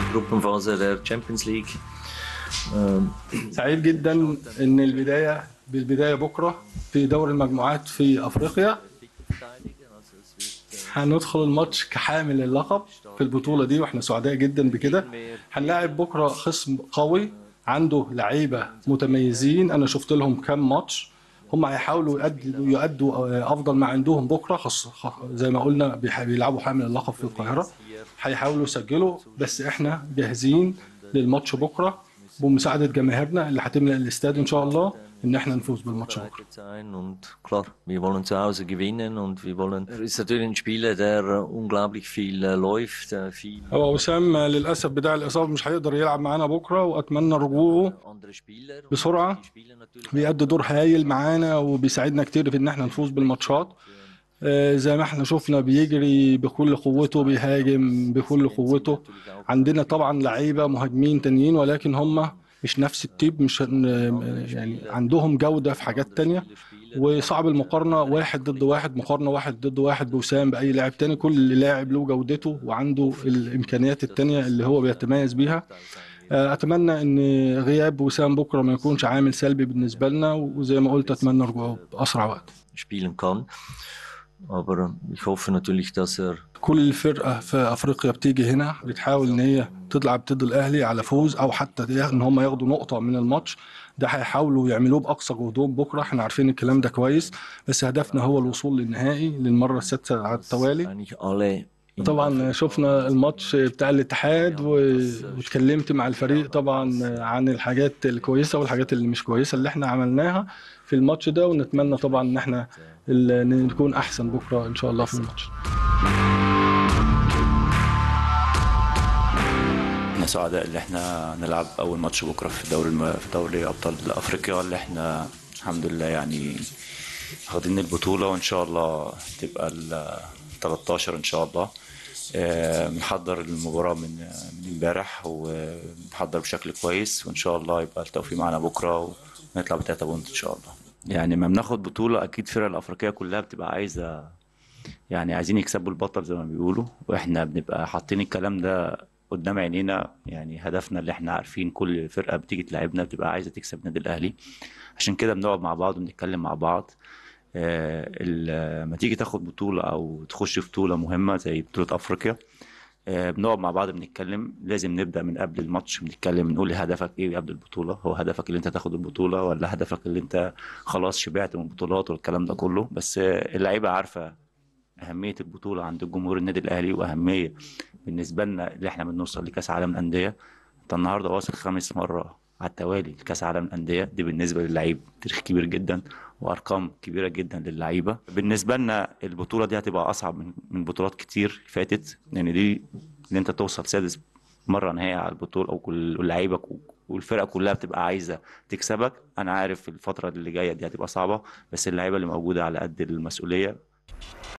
Gruppenphase der Champions League. Ähm, سعيد جدا ان البدايه بالبدايه بكره في دوري المجموعات في افريقيا هندخل الماتش كحامل اللقب في البطوله دي واحنا سعداء جدا بكده هنلاعب بكره خصم قوي عنده لعيبه متميزين انا شفت لهم كام ماتش هم هيحاولوا يؤدوا يؤدوا آه، افضل ما عندهم بكره خص خ- زي ما قلنا بيح- بيلعبوا حامل اللقب في القاهره هيحاولوا يسجلوا بس احنا جاهزين للماتش بكره بمساعده جماهيرنا اللي هتملأ الاستاد ان شاء الله ان احنا نفوز بالماتش بكره vorbereitet sein und klar, wir wollen zu Hause gewinnen und wir wollen. Er ist natürlich ein Spieler, der unglaublich viel äh, läuft, äh, viel هو وسام للاسف بتاع الاصابه مش هيقدر يلعب معانا بكره واتمنى رجوعه andere Spieler. بسرعه Die spielen natürlich بيأدي دور هايل معانا وبيساعدنا كتير في ان احنا نفوز بالماتشات آه، زي ما احنا شفنا بيجري بكل قوته بيهاجم بكل قوته عندنا طبعا لعيبه مهاجمين تانيين ولكن هم مش نفس التيب مش هن- يعني عندهم جوده في حاجات تانية وصعب المقارنه واحد ضد واحد مقارنه واحد ضد واحد بوسام باي لاعب تاني كل لاعب له جودته وعنده الامكانيات التانية اللي هو بيتميز بيها آه، اتمنى ان غياب وسام بكره ما يكونش عامل سلبي بالنسبه لنا وزي ما قلت اتمنى رجوعه باسرع وقت spielen kann. Aber ich hoffe natürlich, dass er كل فرقه في افريقيا بتيجي هنا بتحاول ان هي تطلع ضد الاهلي على فوز او حتى ان هم ياخدوا نقطه من الماتش ده هيحاولوا يعملوه باقصى جهدهم بكره احنا عارفين الكلام ده كويس بس هدفنا هو الوصول للنهائي للمره السادسه على التوالي eigentlich alle in طبعا شفنا الماتش بتاع الاتحاد و- واتكلمت مع الفريق طبعا عن الحاجات الكويسه والحاجات اللي مش كويسه اللي احنا عملناها في الماتش ده ونتمنى طبعا ان احنا ال- نكون احسن بكره ان شاء الله في الماتش احنا سعداء اللي احنا نلعب اول ماتش بكره في دوري الم... في دوري ابطال افريقيا اللي احنا الحمد لله يعني واخدين البطوله وان شاء الله تبقى ال 13 ان شاء الله آه، بنحضر المباراه من من امبارح وبنحضر بشكل كويس وان شاء الله يبقى التوفيق معانا بكره ونطلع بتلاته بونت ان شاء الله يعني ما بناخد بطوله اكيد الفرق الافريقيه كلها بتبقى عايزه يعني عايزين يكسبوا البطل زي ما بيقولوا واحنا بنبقى حاطين الكلام ده قدام عينينا يعني هدفنا اللي احنا عارفين كل فرقه بتيجي تلعبنا بتبقى عايزه تكسب النادي الاهلي عشان كده بنقعد مع بعض ونتكلم مع بعض آه، ال- لما تيجي تاخد بطوله او تخش في بطوله مهمه زي بطوله افريقيا آه، بنقعد مع بعض بنتكلم لازم نبدا من قبل الماتش بنتكلم نقول هدفك ايه قبل البطوله هو هدفك اللي انت تاخد البطوله ولا هدفك اللي انت خلاص شبعت من البطولات والكلام ده كله بس آه، اللعيبه عارفه أهمية البطولة عند الجمهور النادي الأهلي وأهمية بالنسبة لنا اللي إحنا بنوصل لكأس عالم الأندية أنت النهاردة واصل خامس مرة على التوالي لكأس عالم الأندية دي بالنسبة للعيب تاريخ كبير جدا وأرقام كبيرة جدا للعيبة بالنسبة لنا البطولة دي هتبقى أصعب من من بطولات كتير فاتت لأن دي إن أنت توصل سادس مرة نهائي على البطولة أو كل لعيبك والفرقة كلها بتبقى عايزة تكسبك أنا عارف الفترة اللي جاية دي هتبقى صعبة بس اللعيبة اللي موجودة على قد المسؤولية